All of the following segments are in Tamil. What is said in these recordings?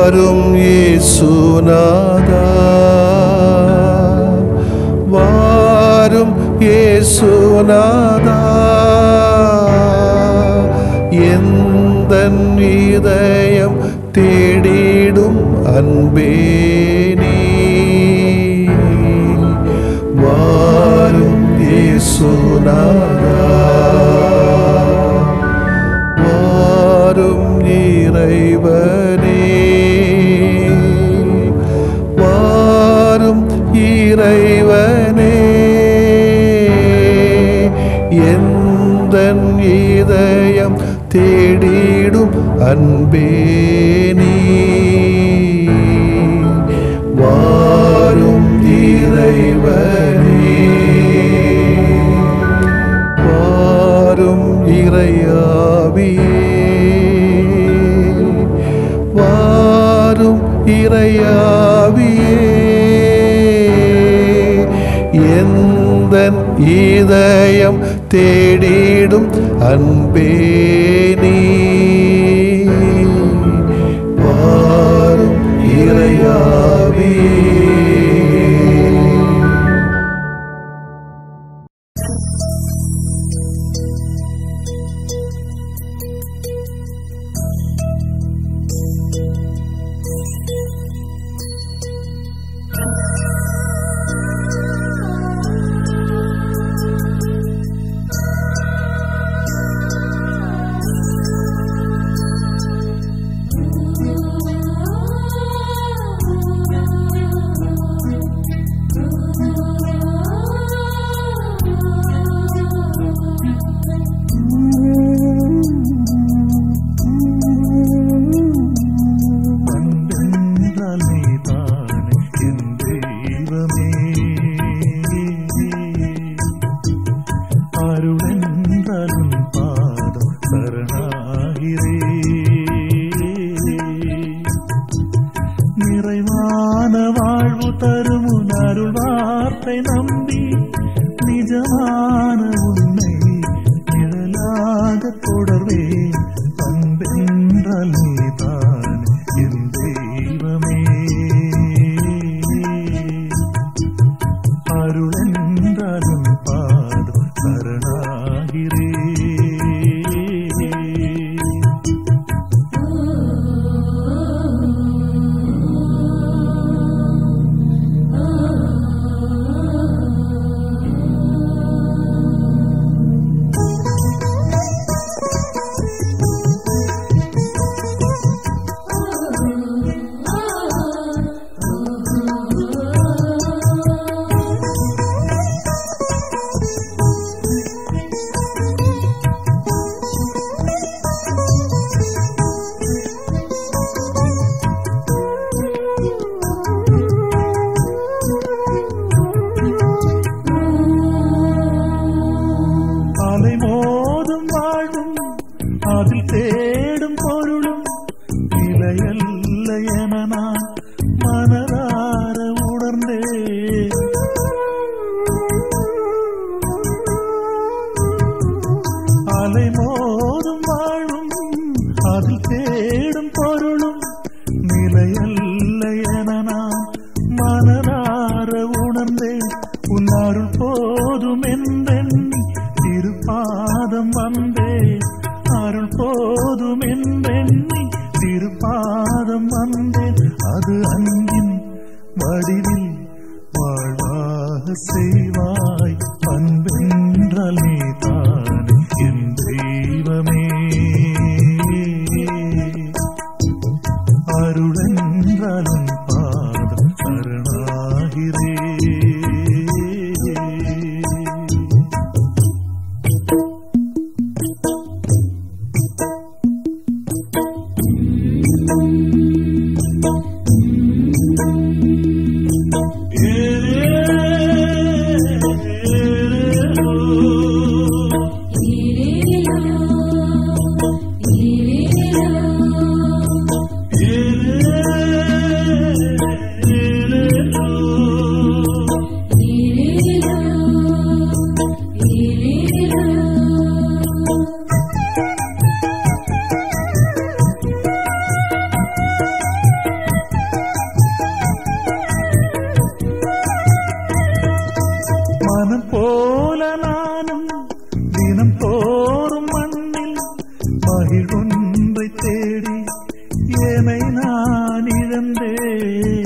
வாரும் இயேசுநாதா வாரும் இயேசுநாதா எந்தன் இதயம் தேடிடும் அன்பே நீ வாரும் இயேசுநாதா வாரும் இறைவனே வாரும் இறைவனே எந்தன் இதயம் தேடிடும் அன்பே நீ வாரும் இறைவனே வாரும் இறையாவியே வாரும் இறையாவியே எந்தன் இதயம் தேடிடும் அன்பே நீ வாரும் இறையாவியே அன்பென்றால் நீதானே என் தெய்வமே அருளென்றால் உன் பாதம் சரணாகிறே நிறைவான வாழ்வு தரும் உன் அருள் வார்த்தை நம்பி நிஜமான உன்னை நிழலாக தொடர்வேன் அன்பென்றால் நீதான் என் தெய்வமே அருளென்றால் உன் பாதம் சரணாகிறே அலை மோதும் வாழ்வும் அதில் தேடும் பொருளும் நிலையல்ல என நான் மனதார உணர்ந்தே அலை மோதும் வாழ்வும் அதில் தேடும் பொருளும் நிலையல்ல என நான் மனதார உணர்ந்தேன் உன் அருள் போதும் என்றெண்ணி திருப்பாதம் வந்தே அருள் போதும் என்றெண்ணி திருப்பாதம் வந்தேன் அது அன்பின் வடிவில் வாழ்வாக செய்வாய் அன்பென்றால் நீதானே என் தெய்வமே அருளென்றாலும் பாதம் சரணாகிறே Irelo, irelo, ஏனை நான் இழந்தேன்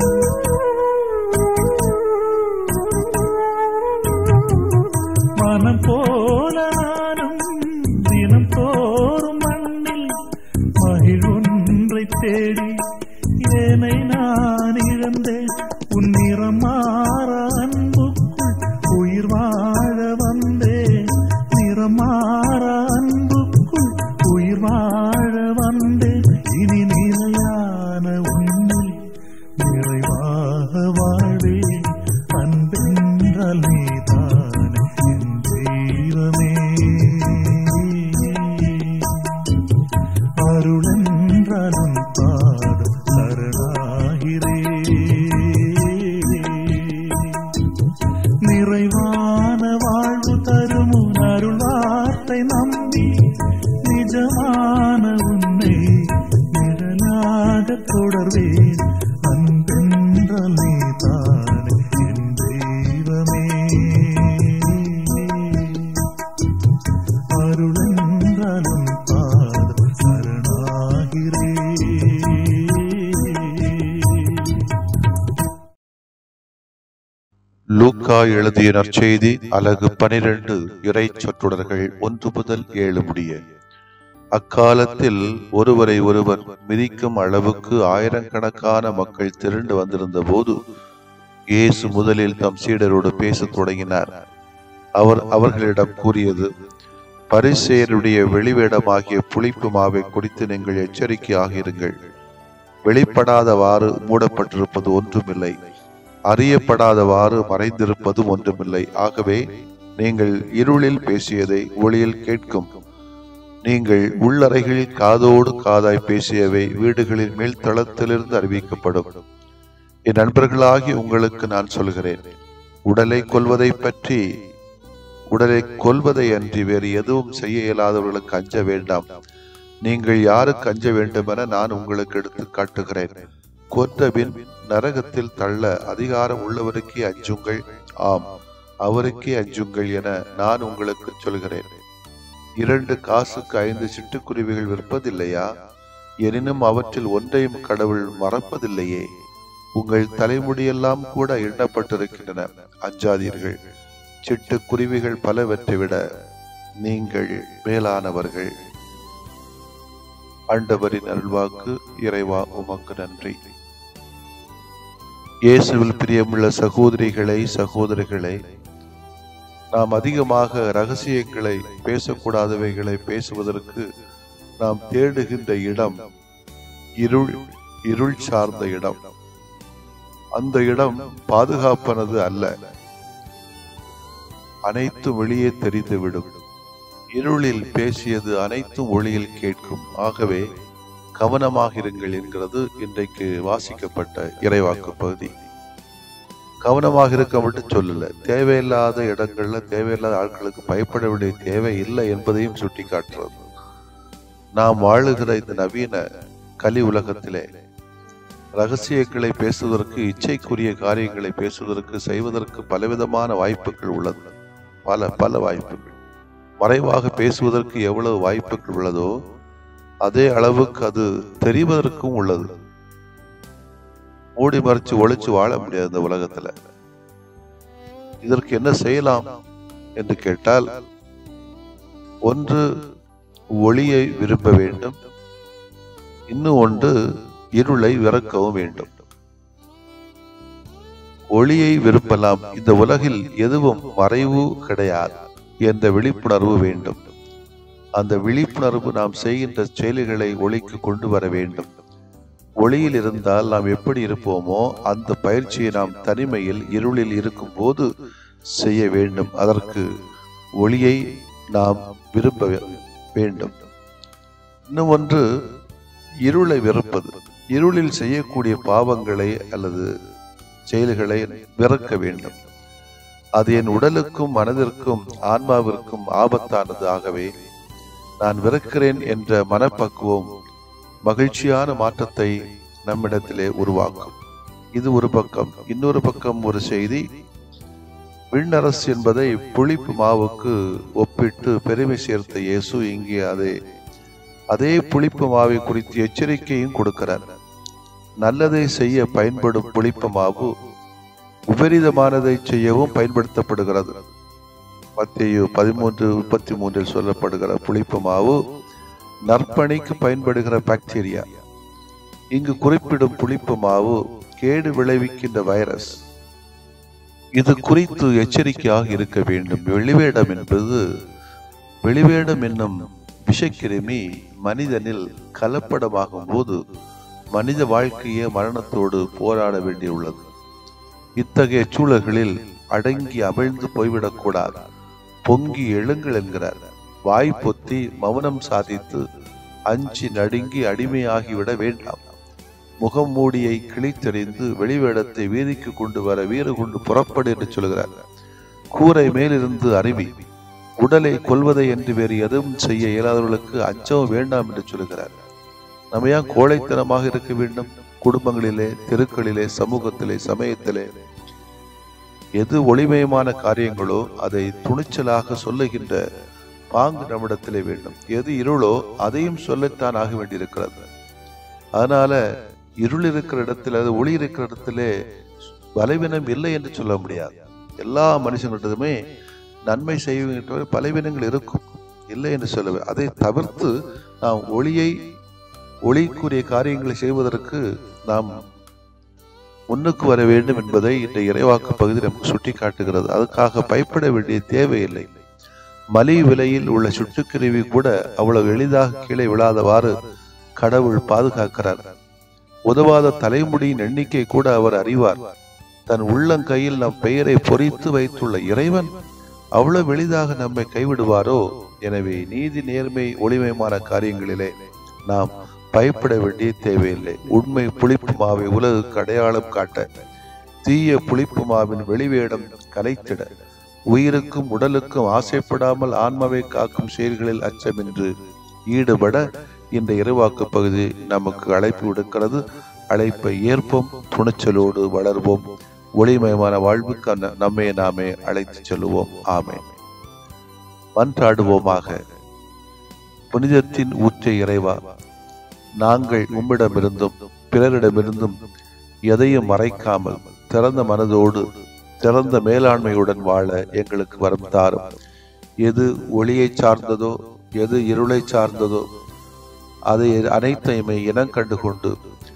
மனம் போல நானும் தினம் தோறும் மண்ணில் மகிழொன்றை தேடி ஏனை நான் இழந்தேன் உன் நிறம் மாற அன்புக்குள் உயிர் வாழ வந்தேன் நிறம் மாற அன்புக்குள் உயிர் வாழ வந்தேன் இனி நிலையான உன்னில் நிறைவாக வாழ்வேன் அன்பென்றால் நீதானே என் தெய்வமே அருளென்றாலும் பாதம் சரணாகிறே நிறைவான வாழ்வு தரும் உன் அருள் வார்த்தை நம்பி நிஜமான உன்னை நிழலாக தொடர்வேன் அன்பென்றால் நீதானே என் தெய்வமே அருளென்றாலும் பாதம் சரணாகிறே லூக்கா எழுதிய நற்செய்தி அலகு பனிரெண்டு இறை சொற்றொடர்கள் ஒன்று முதல் ஏழு முடிய அக்காலத்தில் ஒருவரை ஒருவர் மிதிக்கும் அளவுக்கு ஆயிரக்கணக்கான மக்கள் திரண்டு வந்திருந்த போது இயேசு முதலில் தம் சீடரோடு பேசத் தொடங்கினார் அவர் அவர்களிடம் கூறியது பரிசேயருடைய வெளிவேடமாகிய புளிப்பு மாவை குடித்து நீங்கள் எச்சரிக்கையாக இருங்கள் வெளிப்படாதவாறு மூடப்பட்டிருப்பது ஒன்றுமில்லை அறியப்படாதவாறு மறைந்திருப்பது ஒன்றுமில்லை ஆகவே நீங்கள் இருளில் பேசியதை ஒளியில் கேட்கும் நீங்கள் உள்ளறைகளில் காதோடு காதாய் பேசியவை வீடுகளின் மேல் தளத்திலிருந்து அறிவிக்கப்படும் என் நண்பர்களாகி உங்களுக்கு நான் சொல்கிறேன் உடலை கொல்வதை பற்றி உடலை கொல்வதை அன்றி வேறு எதுவும் செய்ய இயலாதவர்களுக்கு அஞ்ச வேண்டாம் நீங்கள் யாருக்கு அஞ்ச வேண்டும் என நான் உங்களுக்கு எடுத்து காட்டுகிறேன் கொன்றபின் நரகத்தில் தள்ள அதிகாரம் உள்ளவருக்கே அஞ்சுங்கள் ஆம் அவருக்கே அஞ்சுங்கள் என நான் உங்களுக்கு சொல்கிறேன் இரண்டு காசுக்கு ஐந்து சிட்டுக்குருவிகள் விற்பதில்லையா எனினும் அவற்றில் ஒன்றையும் கடவுள் மறப்பதில்லையே உங்கள் தலைமுடியெல்லாம் கூட எண்ணப்பட்டிருக்கின்றன அஞ்சாதீர்கள் சிட்டுக்குருவிகள் பலவற்றை விட நீங்கள் மேலானவர்கள் ஆண்டவரின் அருள்வாக்கு இறைவா உமக்கு நன்றி இயேசுவில் பிரியமுள்ள சகோதரிகளை சகோதரிகளை நாம் அதிகமாக ரகசியங்களை பேசக்கூடாதவைகளை பேசுவதற்கு நாம் தேடுகின்ற இடம் இருள் இருள் சார்ந்த இடம் அந்த இடம் பாதுகாப்பானது அல்ல அனைத்தும் வெளியே தெரிந்துவிடும் இருளில் பேசியது அனைத்தும் ஒளியில் கேட்கும் ஆகவே கவனமாக இருங்கள் என்கிறது இன்றைக்கு வாசிக்கப்பட்ட இறைவாக்கு பகுதி கவனமாக இருக்க மட்டும் சொல்லல தேவையில்லாத இடங்கள்ல தேவையில்லாத ஆட்களுக்கு பயப்பட வேண்டிய தேவை இல்லை என்பதையும் சுட்டி காட்டுறது நாம் வாழுகிற இந்த நவீன கலி உலகத்திலே ரகசியங்களை பேசுவதற்கு இச்சைக்குரிய காரியங்களை பேசுவதற்கு செய்வதற்கு பலவிதமான வாய்ப்புகள் உள்ளது பல பல வாய்ப்புகள் மறைவாக பேசுவதற்கு எவ்வளவு வாய்ப்புகள் உள்ளதோ அதே அளவுக்கு அது தெரிவதற்கும் உள்ளது மூடி மறைச்சு ஒளிச்சு வாழ முடியாது இந்த உலகத்துல இதற்கு என்ன செய்யலாம் என்று கேட்டால் ஒன்று ஒளியை விரும்ப வேண்டும் இன்னும் ஒன்று இருளை விறக்கவும் வேண்டும் ஒளியை விரும்பலாம் இந்த உலகில் எதுவும் மறைவு கிடையாது என்ற விழிப்புணர்வு வேண்டும் அந்த விழிப்புணர்வு நாம் செய்கின்ற செயல்களை ஒளிக்கு கொண்டு வர வேண்டும் ஒளியில் இருந்தால் நாம் எப்படி இருப்போமோ அந்த பயிற்சியை நாம் தனிமையில் இருளில் இருக்கும்போது செய்ய வேண்டும் அதற்கு ஒளியை நாம் விரும்ப வேண்டும் இன்னும் ஒன்று இருளை வெறுப்பது இருளில் செய்யக்கூடிய பாவங்களை அல்லது செயல்களை வெறுக்க வேண்டும் அது என் உடலுக்கும் மனதிற்கும் ஆன்மாவிற்கும் ஆபத்தானது ஆகவே நான் வெறுக்கிறேன் என்ற மனப்பக்குவம் மகிழ்ச்சியான மாற்றத்தை நம்மிடத்திலே உருவாக்கும் இது ஒரு பக்கம் இன்னொரு பக்கம் ஒரு செய்தி விண்ணரசு என்பதை புளிப்பு மாவுக்கு ஒப்பிட்டு பெருமை சேர்த்த இயேசு இங்கே அதை அதே புளிப்பு மாவை குறித்து எச்சரிக்கையும் கொடுக்கிறார் நல்லதை செய்ய பயன்படும் புளிப்பு மாவு விபரீதமானதை செய்யவும் பயன்படுத்தப்படுகிறது மத்திய பதிமூன்று முப்பத்தி மூன்றில் சொல்லப்படுகிற புளிப்பு மாவு நற்பணிக்கு பயன்படுகிற பாக்டீரியா இங்கு குறிப்பிடும் புளிப்பு மாவு கேடு விளைவிக்கின்ற வைரஸ் இது குறித்து எச்சரிக்கையாக இருக்க வேண்டும் வெளிவேடம் என்பது வெளிவேடம் என்னும் விஷக்கிருமி மனிதனில் கலப்படமாகும் போது மனித வாழ்க்கையே மரணத்தோடு போராட வேண்டியுள்ளது இத்தகைய சூழல்களில் அடங்கி அமிழ்ந்து போய்விடக்கூடாது பொங்கி எழுங்கள் என்கிறார் வாய் பொத்தி மௌனம் சாதித்து அஞ்சி நடுங்கி அடிமையாகிவிட வேண்டாம் முகம் மூடியை கிழித்தெறிந்து வெளிவேடத்தை வீதிக்கு கொண்டு வர வீறு கொண்டு புறப்படு என்று சொல்கிறார் கூரை மேலிருந்து அருவி உடலை கொல்வதை என்று வேறு எதுவும் செய்ய இயலாதவர்களுக்கு அச்சம் வேண்டாம் என்று சொல்கிறார் நம்ம ஏன் கோழைத்தனமாக இருக்க வேண்டும் குடும்பங்களிலே தெருக்களிலே சமூகத்திலே சமயத்திலே எது ஒளிமயமான காரியங்களோ அதை துணிச்சலாக சொல்லுகின்ற பாங்கு நம்மிடத்திலே வேண்டும் எது இருளோ அதையும் சொல்லத்தான் ஆக வேண்டியிருக்கிறது அதனால இருள் இருக்கிற இடத்துல அது ஒளி இருக்கிற இடத்திலே பலவீனம் இல்லை என்று சொல்ல முடியாது எல்லா மனுஷங்களிடத்துமே நன்மை செய்கின்ற பலவீனங்கள் இருக்கும் இல்லை என்று சொல்லுவேன் அதை தவிர்த்து நாம் ஒளியை ஒளிக்குரிய காரியங்களை செய்வதற்கு நாம் முன்னுக்கு வர வேண்டும் என்பதை இந்த இறைவாக்கு பகுதி நமக்கு சுட்டி காட்டுகிறது அதுக்காக பயப்பட வேண்டிய தேவையில்லை மலி விலையில் உள்ள சுட்டுக்குருவி கூட அவ்வளவு எளிதாக கீழே விழாதவாறு கடவுள் பாதுகாக்கிறார் உதவாத தலைமுடியின் எண்ணிக்கை கூட அவர் அறிவார் தன் உள்ளங்கையில் நம் பெயரை பொறித்து வைத்துள்ள இறைவன் அவ்வளவு எளிதாக நம்மை கைவிடுவாரோ எனவே நீதி நேர்மை ஒளிமயமான காரியங்களிலே நாம் பயப்பட வேண்டிய தேவையில்லை உண்மை புளிப்பு மாவை உலகுக்கு அடையாளம் காட்ட தீய புளிப்பு மாவின் வெளிவேடம் கலைத்திட உயிருக்கும் உடலுக்கும் ஆசைப்படாமல் ஆன்மாவை காக்கும் செயல்களில் அச்சமின்றி ஈடுபட இந்த இறைவாக்கு பகுதி நமக்கு அழைப்பு விடுக்கிறது அழைப்பை ஏற்போம் துணிச்சலோடு வளர்வோம் ஒளிமயமான வாழ்வுக்கு ந- நம்மை நாமே அழைத்துச் செல்லுவோம் ஆமே மன்றாடுவோமாக புனிதத்தின் ஊற்றை இறைவா நாங்கள் உம்மிடமிருந்தும் பிறரிடமிருந்தும் எதையும் மறைக்காமல் திறந்த மனதோடு திறந்த மேலாண்மையுடன் வாழ எங்களுக்கு வரம் தாரும் எது ஒளியை சார்ந்ததோ எது இருளை சார்ந்ததோ அதை அனைத்தையுமே இனம் கண்டு கொண்டு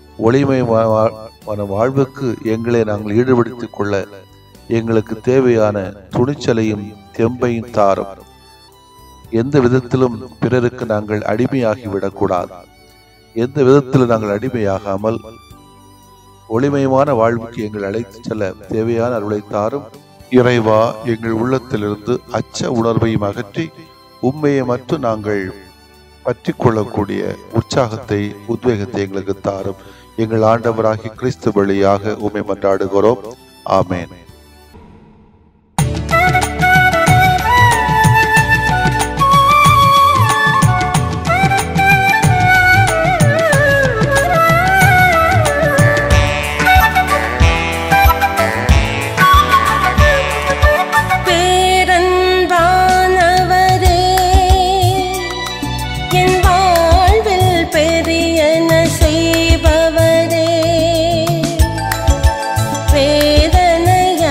ஒளிமயமான வாழ்வுக்கு எங்களை நாங்கள் ஈடுபடுத்திக் கொள்ள எங்களுக்கு தேவையான துணிச்சலையும் தெம்பையும் தாரும் எந்த விதத்திலும் பிறருக்கு நாங்கள் அடிமையாகிவிடக்கூடாது எந்த விதத்தில் நாங்கள் அடிமையாகாமல் ஒளிமயமான வாழ்வுக்கு எங்கள் அழைத்துச் செல்ல தேவையான அருளை தாரும் இறைவா எங்கள் உள்ளத்திலிருந்து அச்ச உணர்வையும் அகற்றி உண்மையை மட்டும் நாங்கள் பற்றி கொள்ளக்கூடிய உற்சாகத்தை உத்வேகத்தை எங்களுக்கு தாரும் எங்கள் ஆண்டவராகி கிறிஸ்து வழியாக உண்மை மன்றாடுகிறோம் ஆமென் பேரன்பானவரே என் வாழ்வில் பெரியன செய்பவரே வேதனைய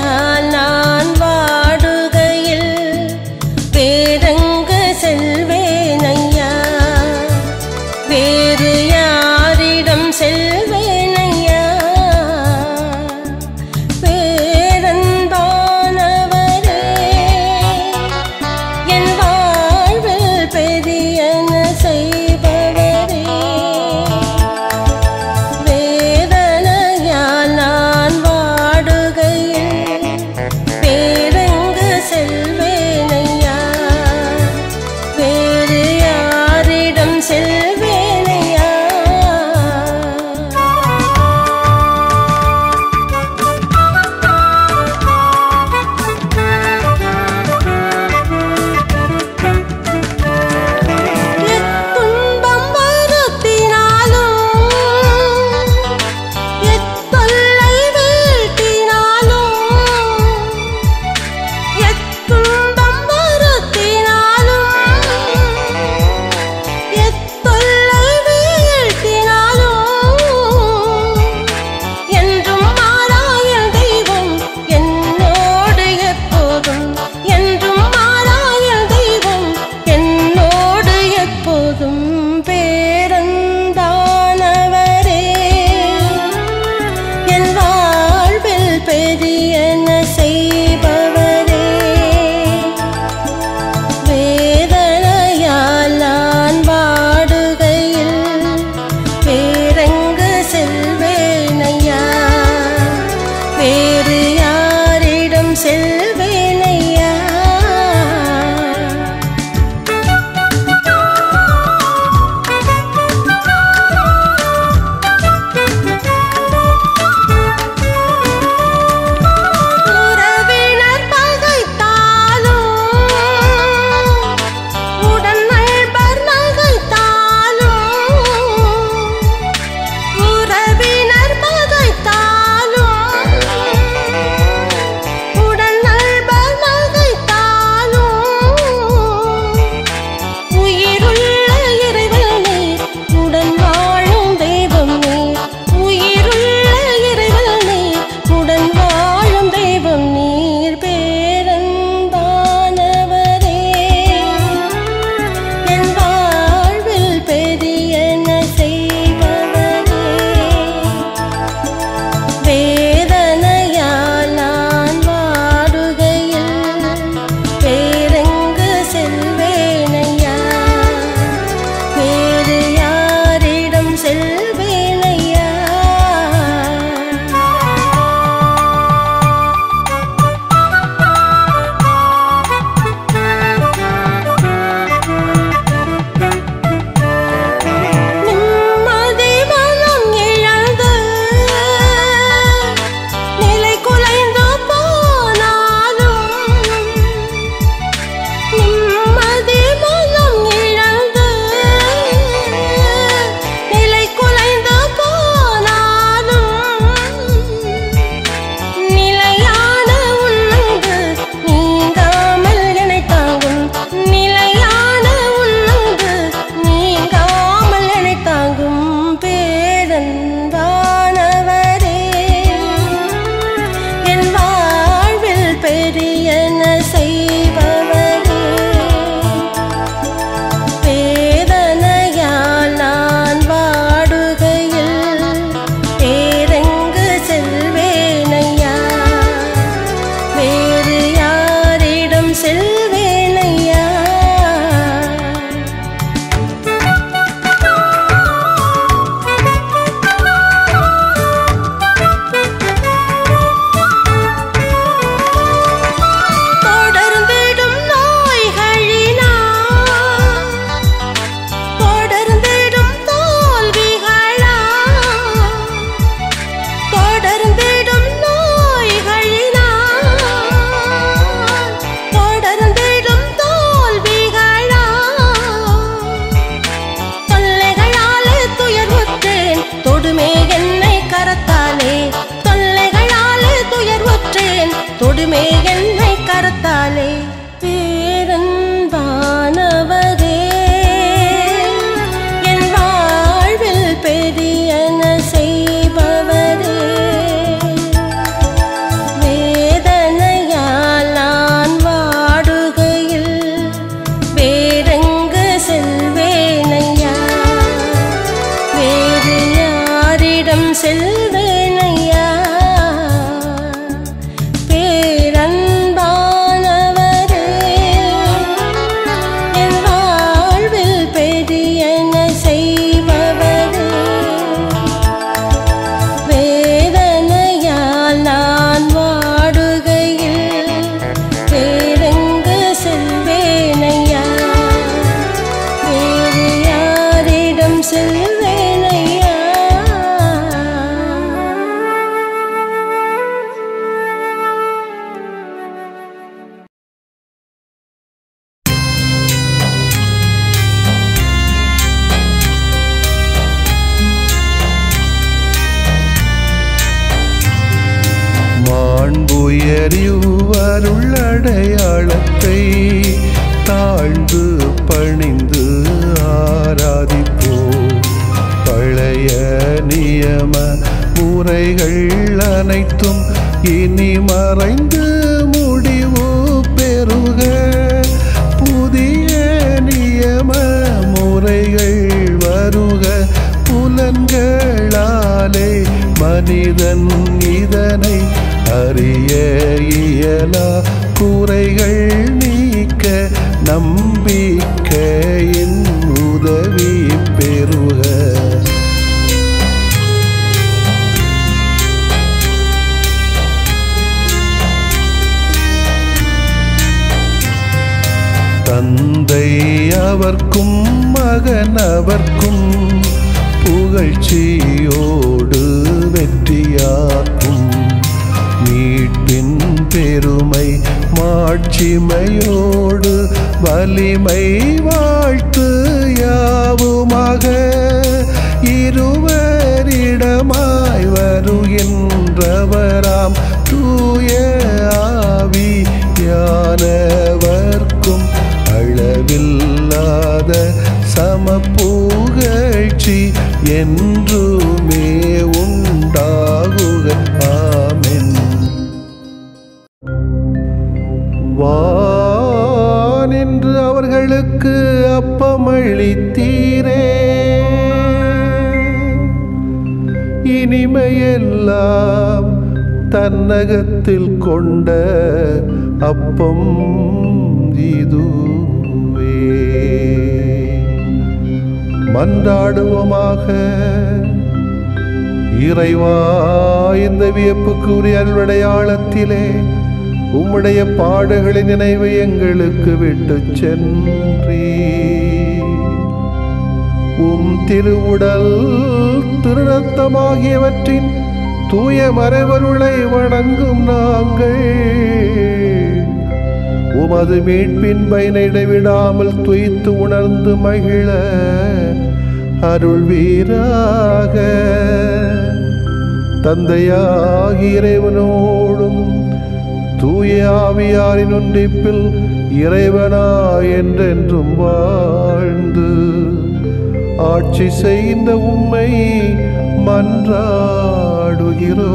தொடுமே என்னை கரத்தாலே தொல்லைகளாலே துயர்வுற்றேன் தொடுமே என்னை கரத்தாலே பேரன்பானவரே என் வாழ்வில் பெரியன செய்பவரே வேதனையால் நான் வாடுகையில் வேறெங்கு செல்வேனையா வேறு யாரிடம் செல்வேனையா பேரன்பானவரே என் வாழ்வில் பெரியன செய்பவரே வேதனையால் நான் வாடுகையில் வேறெங்கு செல்வேனையா வேறு யாரிடம் செல்வேனையா மாண்புயரிவருள்ளடையாளத்தை தாழ்ந்து பணிந்து ஆராதிப்போ பழைய நியம முறைகள் அனைத்தும் இனி மறைந்து முடிவு பெறுக புதிய நியம முறைகள் வருக புலன்களாலே மனிதன் இதனை அறிய இயலா குறைகள் நீக்க நம்பிக்கையின் உதவி பெறுக தந்தை அவர்க்கும் மகன் அவர்க்கும் புகழ்ச்சியோடு வெற்றியாக்கும் மீட்பின் பெருமை மாட்சிமையோடு வலிமை வாழ்த்து யாவுமாக இருவரிடமாய் வருகின்றவராம் தூய ஆவி யானவர்க்கும் அளவில்லாத சமப்புகழ்ச்சி என்றுமே உண்டாகுக ஆமென் வானின்று அவர்களுக்கு அப்பமளித்தீரே இனிமையெல்லாம் தன்னகத்தில் கொண்ட அப்பம் இதுவே மன்றாடுவோமாக இறைவா இந்த வியப்புக்குரிய அல்வடையாளத்திலே உம்முடைய பாடுகளின் நினைவு எங்களுக்கு விட்டு சென்றீ உம் திருவுடல் திருநத்தமாகியவற்றின் தூய மறைவருளை வணங்கும் நாங்கள் உமது மீட்பின் பயனை இடைவிடாமல் துய்த்து உணர்ந்து மகிழ அருள்வீராக தந்தையாகி இறைவனோடும் தூய ஆவியாரின் ஒன்றிப்பில் இறைவனா என்றென்றும் வாழ்ந்து ஆட்சி செய்த உம்மை மன்றாடுகிறோ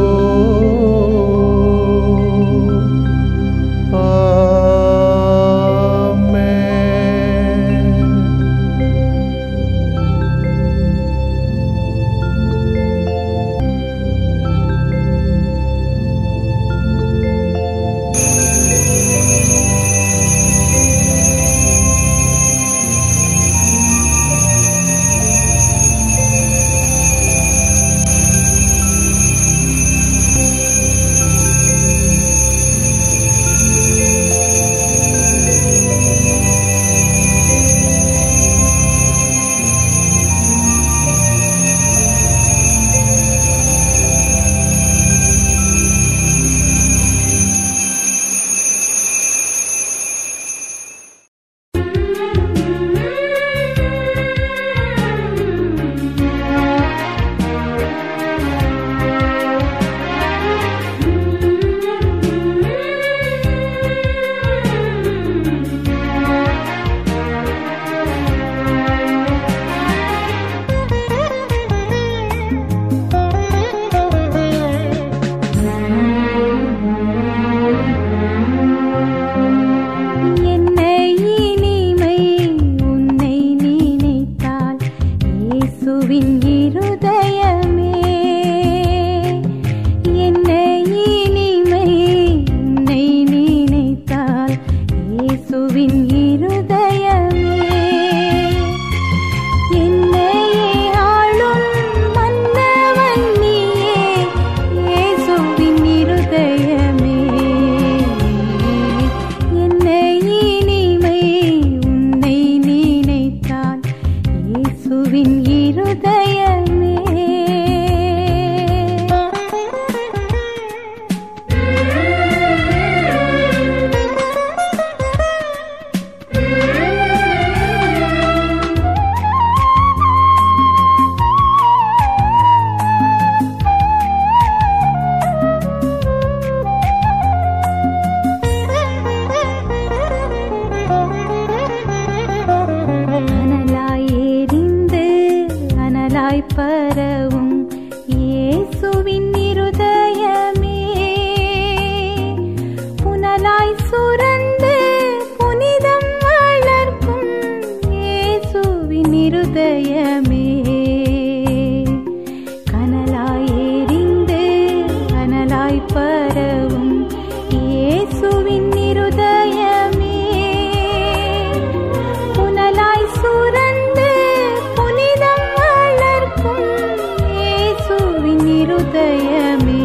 இருதயமே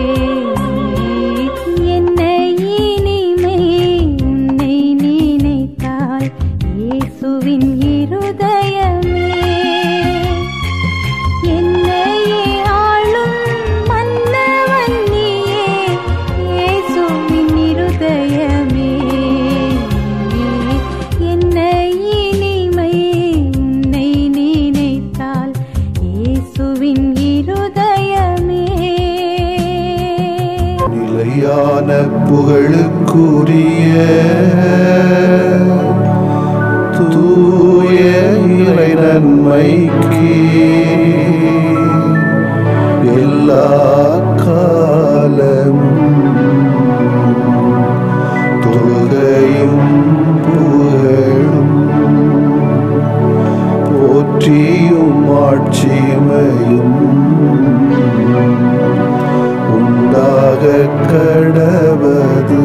என்ன இனிமை உன்னை நினைத்தால் இயேசுவின் இருதயமே என்னையே ஆளும் மன்னவன் நீயே இயேசுவின் இருதயமே என்ன இனிமை உன்னை நினைத்தால் இயேசுவின் இருதயமே நிலையான புகழுக்குரிய தூய இறை நன்மைக்கு எல்லா காலம் தொழுகையும் புகழும் போற்றியும் ஆட்சிமையும் உண்டாக கடவது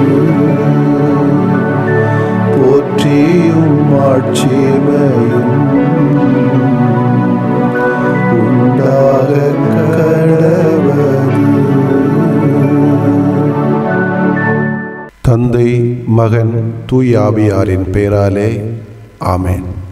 போற்றியும் ஆட்சிமையும் உண்டாக கடவது தந்தை மகன் தூயாவியாரின் பெயராலே ஆமென்